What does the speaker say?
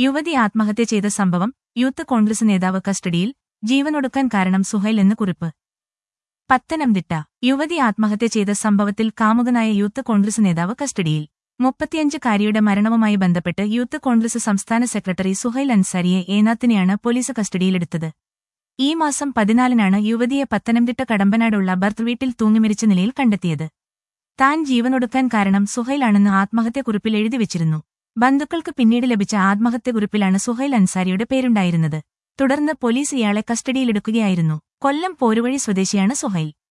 യുവതി ആത്മഹത്യ ചെയ്ത സംഭവം യൂത്ത് കോൺഗ്രസ് നേതാവ് കസ്റ്റഡിയിൽ ജീവനൊടുക്കാൻ കാരണം സുഹൈൽ എന്ന് കുറിപ്പ് പത്തനംതിട്ട യുവതി ആത്മഹത്യ ചെയ്ത സംഭവത്തിൽ കാമുകനായ യൂത്ത് കോൺഗ്രസ് നേതാവ് കസ്റ്റഡിയിൽ മുപ്പത്തിയഞ്ചുകാരിയുടെ മരണവുമായി ബന്ധപ്പെട്ട് യൂത്ത് കോൺഗ്രസ് സംസ്ഥാന സെക്രട്ടറി സുഹൈൽ അൻസാരിയെ ഏനാത്തിനെയാണ് പോലീസ് കസ്റ്റഡിയിലെടുത്തത് ഈ മാസം പതിനാലിനാണ് യുവതിയെ പത്തനംതിട്ട കടമ്പനാടുള്ള ഭർത്ത് വീട്ടിൽ തൂങ്ങിമരിച്ച നിലയിൽ കണ്ടെത്തിയത് താൻ ജീവനൊടുക്കാൻ കാരണം സുഹൈലാണെന്ന് ആത്മഹത്യക്കുറിപ്പിൽ എഴുതിവെച്ചിരുന്നു ബന്ധുക്കൾക്ക് പിന്നീട് ലഭിച്ച ആത്മഹത്യക്കുറിപ്പിലാണ് സുഹൈൽ അൻസാരിയുടെ പേരുണ്ടായിരുന്നത് തുടർന്ന് പോലീസ് ഇയാളെ കസ്റ്റഡിയിലെടുക്കുകയായിരുന്നു കൊല്ലം പോരുവഴി സ്വദേശിയാണ് സുഹൈൽ